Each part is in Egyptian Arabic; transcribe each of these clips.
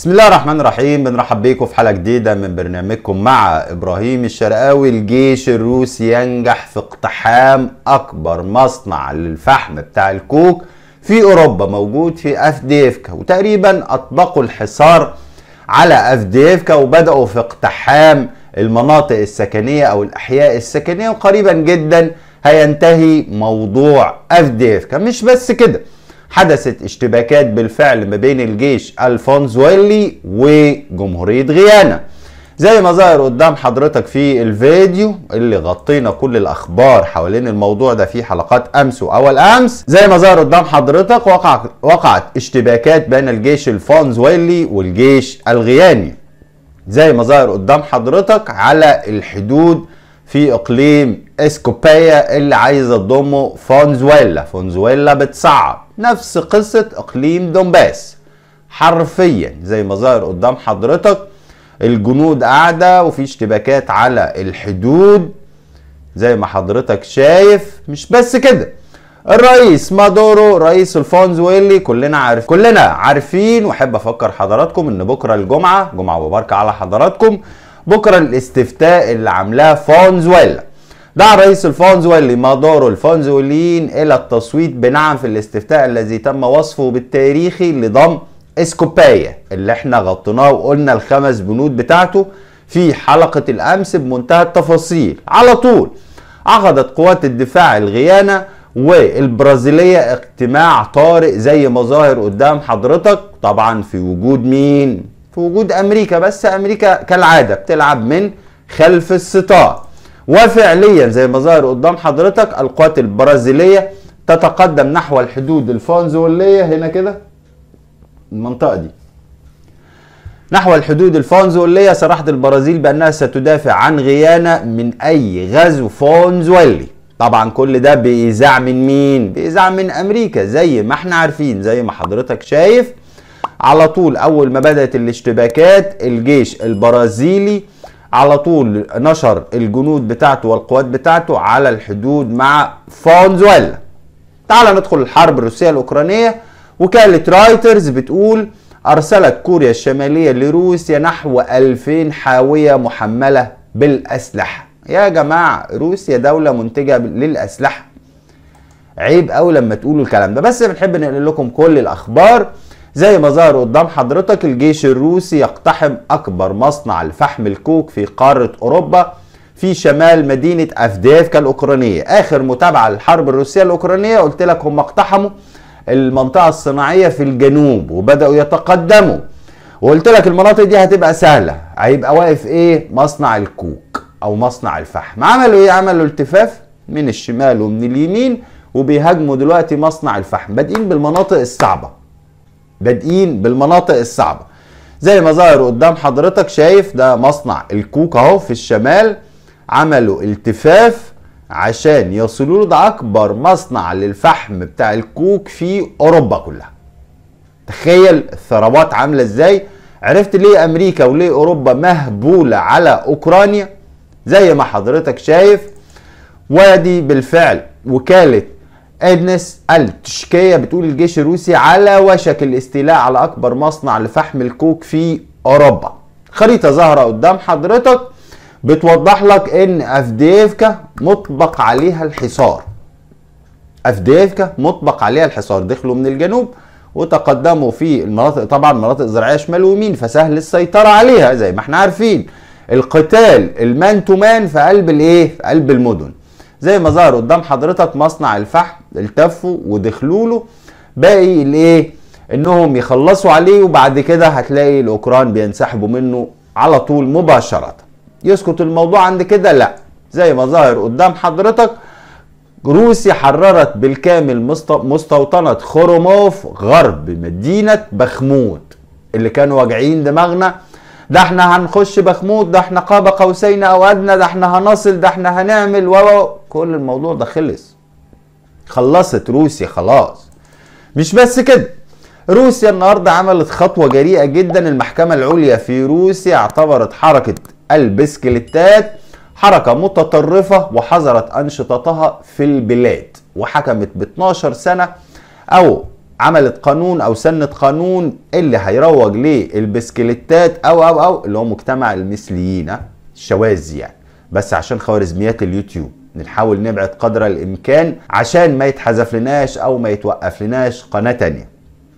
بسم الله الرحمن الرحيم بنرحب بيكم في حلقه جديده من برنامجكم مع ابراهيم الشرقاوي الجيش الروسي ينجح في اقتحام اكبر مصنع للفحم بتاع الكوك في اوروبا موجود في افديفكا وتقريبا اطبقوا الحصار على افديفكا وبداوا في اقتحام المناطق السكنيه او الاحياء السكنيه وقريبا جدا هينتهي موضوع افديفكا مش بس كده حدثت اشتباكات بالفعل ما بين الجيش الفونزويلي وجمهورية غيانا زي ما ظهر قدام حضرتك في الفيديو اللي غطينا كل الاخبار حوالين الموضوع ده في حلقات امس واول امس زي ما ظهر قدام حضرتك وقع وقعت اشتباكات بين الجيش الفونزويلي والجيش الغياني زي ما ظهر قدام حضرتك على الحدود في اقليم اسكوبيا اللي عايزه تضمه فونزويلا فونزويلا بتصعب نفس قصه اقليم دونباس حرفيا زي ما ظهر قدام حضرتك الجنود قاعده وفي اشتباكات على الحدود زي ما حضرتك شايف مش بس كده الرئيس مادورو رئيس الفونزويلي كلنا عارف كلنا عارفين واحب افكر حضراتكم ان بكره الجمعه جمعه مباركه على حضراتكم بكره الاستفتاء اللي عاملاه فونزويلا دعا رئيس الفونزويلي مادورو الفونزويليين الى التصويت بنعم في الاستفتاء الذي تم وصفه بالتاريخي لضم اسكوبايا اللي احنا غطيناه وقلنا الخمس بنود بتاعته في حلقة الامس بمنتهى التفاصيل على طول عقدت قوات الدفاع الغيانة والبرازيلية اجتماع طارئ زي ما ظاهر قدام حضرتك طبعا في وجود مين في وجود امريكا بس امريكا كالعادة بتلعب من خلف الستار وفعليا زي ما ظهر قدام حضرتك القوات البرازيلية تتقدم نحو الحدود الفونزولية هنا كده المنطقة دي نحو الحدود الفونزولية صرحت البرازيل بأنها ستدافع عن غيانا من أي غزو فونزولي طبعا كل ده بإيذاع من مين؟ بإيذاع من أمريكا زي ما احنا عارفين زي ما حضرتك شايف على طول أول ما بدأت الاشتباكات الجيش البرازيلي على طول نشر الجنود بتاعته والقوات بتاعته على الحدود مع فونزويلا تعال ندخل الحرب الروسية الأوكرانية وكالة رايترز بتقول أرسلت كوريا الشمالية لروسيا نحو 2000 حاوية محملة بالأسلحة يا جماعة روسيا دولة منتجة للأسلحة عيب قوي لما تقولوا الكلام ده بس بنحب ننقل لكم كل الأخبار زي ما ظهر قدام حضرتك الجيش الروسي يقتحم أكبر مصنع لفحم الكوك في قارة أوروبا في شمال مدينة أفديفكا الأوكرانية آخر متابعة للحرب الروسية الأوكرانية قلت لك هم اقتحموا المنطقة الصناعية في الجنوب وبدأوا يتقدموا وقلت لك المناطق دي هتبقى سهلة هيبقى واقف ايه مصنع الكوك او مصنع الفحم عملوا ايه عملوا التفاف من الشمال ومن اليمين وبيهاجموا دلوقتي مصنع الفحم بادئين بالمناطق الصعبة بادئين بالمناطق الصعبة زي ما ظهر قدام حضرتك شايف ده مصنع الكوك اهو في الشمال عملوا التفاف عشان يوصلوا له ده اكبر مصنع للفحم بتاع الكوك في اوروبا كلها تخيل الثروات عامله ازاي عرفت ليه امريكا وليه اوروبا مهبوله على اوكرانيا زي ما حضرتك شايف وادي بالفعل وكاله ادنس التشكية بتقول الجيش الروسي على وشك الاستيلاء على اكبر مصنع لفحم الكوك في اوروبا خريطه ظاهره قدام حضرتك بتوضح لك ان افديفكا مطبق عليها الحصار افديفكا مطبق عليها الحصار دخلوا من الجنوب وتقدموا في المناطق طبعا مناطق زراعيه شمال ويمين فسهل السيطره عليها زي ما احنا عارفين القتال المان تو مان في قلب الايه في قلب المدن زي ما ظهر قدام حضرتك مصنع الفحم التفوا ودخلوا له باقي الايه انهم يخلصوا عليه وبعد كده هتلاقي الاوكران بينسحبوا منه على طول مباشره يسكت الموضوع عند كده لا زي ما ظاهر قدام حضرتك روسيا حررت بالكامل مستوطنة خروموف غرب مدينة بخموت اللي كانوا واجعين دماغنا ده احنا هنخش بخموت ده احنا قاب قوسين او ادنى ده احنا هنصل ده احنا هنعمل و كل الموضوع ده خلص خلصت روسيا خلاص مش بس كده روسيا النهارده عملت خطوه جريئه جدا المحكمه العليا في روسيا اعتبرت حركه البسكليتات حركه متطرفه وحظرت انشطتها في البلاد وحكمت ب 12 سنه او عملت قانون او سنت قانون اللي هيروج للبسكليتات او او او اللي هو مجتمع المثليين ها؟ الشواذ يعني بس عشان خوارزميات اليوتيوب نحاول نبعد قدر الامكان عشان ما يتحذف لناش او ما يتوقف لناش قناه تانية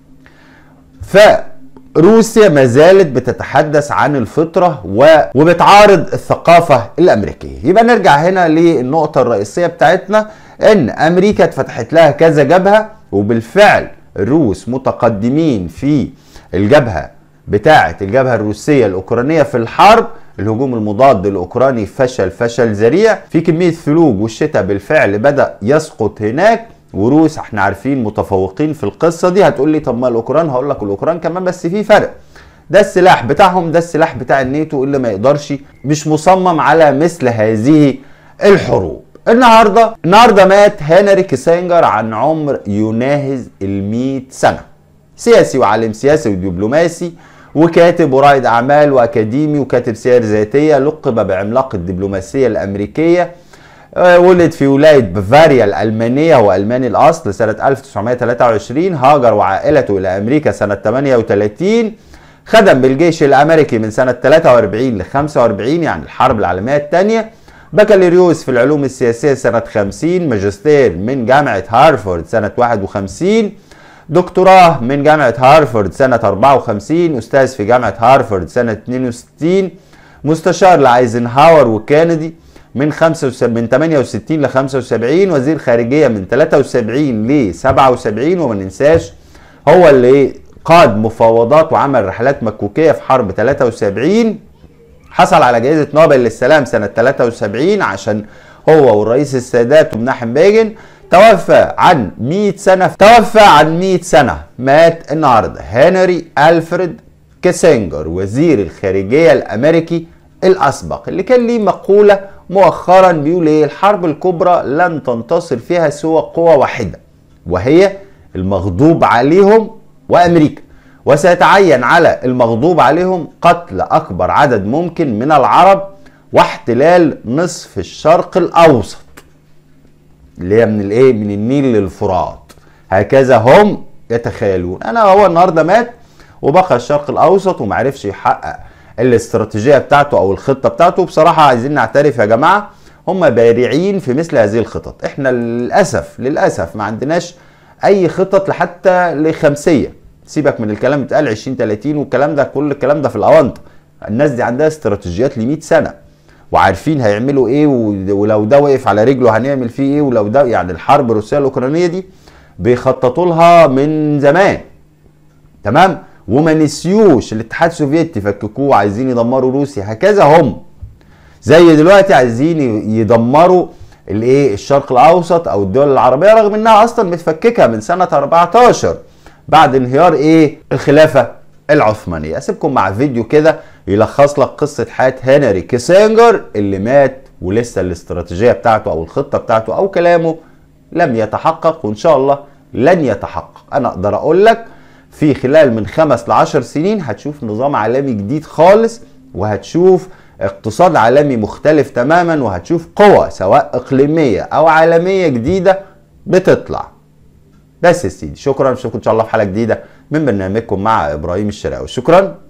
فروسيا ما زالت بتتحدث عن الفطره و... وبتعارض الثقافه الامريكيه يبقى نرجع هنا للنقطه الرئيسيه بتاعتنا ان امريكا اتفتحت لها كذا جبهه وبالفعل الروس متقدمين في الجبهه بتاعه الجبهه الروسيه الاوكرانيه في الحرب الهجوم المضاد الاوكراني فشل فشل ذريع في كميه ثلوج والشتاء بالفعل بدا يسقط هناك وروس احنا عارفين متفوقين في القصه دي هتقول لي طب ما الاوكران هقول لك الاوكران كمان بس في فرق ده السلاح بتاعهم ده السلاح بتاع الناتو اللي ما يقدرش مش مصمم على مثل هذه الحروب النهارده النهارده مات هنري كيسنجر عن عمر يناهز ال سنه سياسي وعالم سياسي ودبلوماسي وكاتب ورائد اعمال واكاديمي وكاتب سير ذاتيه لقب بعملاق الدبلوماسيه الامريكيه ولد في ولاية بافاريا الألمانية هو ألماني الأصل سنة 1923 هاجر وعائلته إلى أمريكا سنة 38 خدم بالجيش الأمريكي من سنة 43 ل 45 يعني الحرب العالمية الثانية بكالوريوس في العلوم السياسية سنة 50 ماجستير من جامعة هارفارد سنة 51 دكتوراه من جامعة هارفارد سنة 54 أستاذ في جامعة هارفارد سنة 62 مستشار لايزنهاور وكينيدي من 75 من 68 ل 75 وزير خارجية من 73 ل 77 وما ننساش هو اللي قاد مفاوضات وعمل رحلات مكوكية في حرب 73 حصل على جائزة نوبل للسلام سنة 73 عشان هو والرئيس السادات ومناحم بيجن توفى عن 100 سنة توفى عن 100 سنة مات النهاردة هنري ألفريد كيسنجر وزير الخارجية الأمريكي الأسبق اللي كان ليه مقولة مؤخرا بيقول ايه الحرب الكبرى لن تنتصر فيها سوى قوة واحدة وهي المغضوب عليهم وأمريكا وسيتعين على المغضوب عليهم قتل أكبر عدد ممكن من العرب واحتلال نصف الشرق الأوسط اللي هي من الايه من النيل للفرات هكذا هم يتخيلون انا هو النهارده مات وبقى الشرق الاوسط ومعرفش يحقق الاستراتيجيه بتاعته او الخطه بتاعته بصراحه عايزين نعترف يا جماعه هم بارعين في مثل هذه الخطط احنا للاسف للاسف ما عندناش اي خطط لحتى لخمسيه سيبك من الكلام بتاع 20 30 والكلام ده كل الكلام ده في الاونطه الناس دي عندها استراتيجيات ل 100 سنه وعارفين هيعملوا ايه ولو ده وقف على رجله هنعمل فيه ايه ولو ده يعني الحرب الروسيه الاوكرانيه دي بيخططوا لها من زمان تمام وما نسيوش الاتحاد السوفيتي فككوه عايزين يدمروا روسيا هكذا هم زي دلوقتي عايزين يدمروا الايه الشرق الاوسط او الدول العربيه رغم انها اصلا متفككه من سنه 14 بعد انهيار ايه الخلافه العثمانيه اسيبكم مع فيديو كده يلخص لك قصه حياه هنري كيسنجر اللي مات ولسه الاستراتيجيه بتاعته او الخطه بتاعته او كلامه لم يتحقق وان شاء الله لن يتحقق انا اقدر اقول لك في خلال من خمس لعشر سنين هتشوف نظام عالمي جديد خالص وهتشوف اقتصاد عالمي مختلف تماما وهتشوف قوى سواء اقليميه او عالميه جديده بتطلع بس يا سيدي شكرا اشوفكم ان شاء الله في حلقه جديده من برنامجكم مع ابراهيم الشراوي شكرا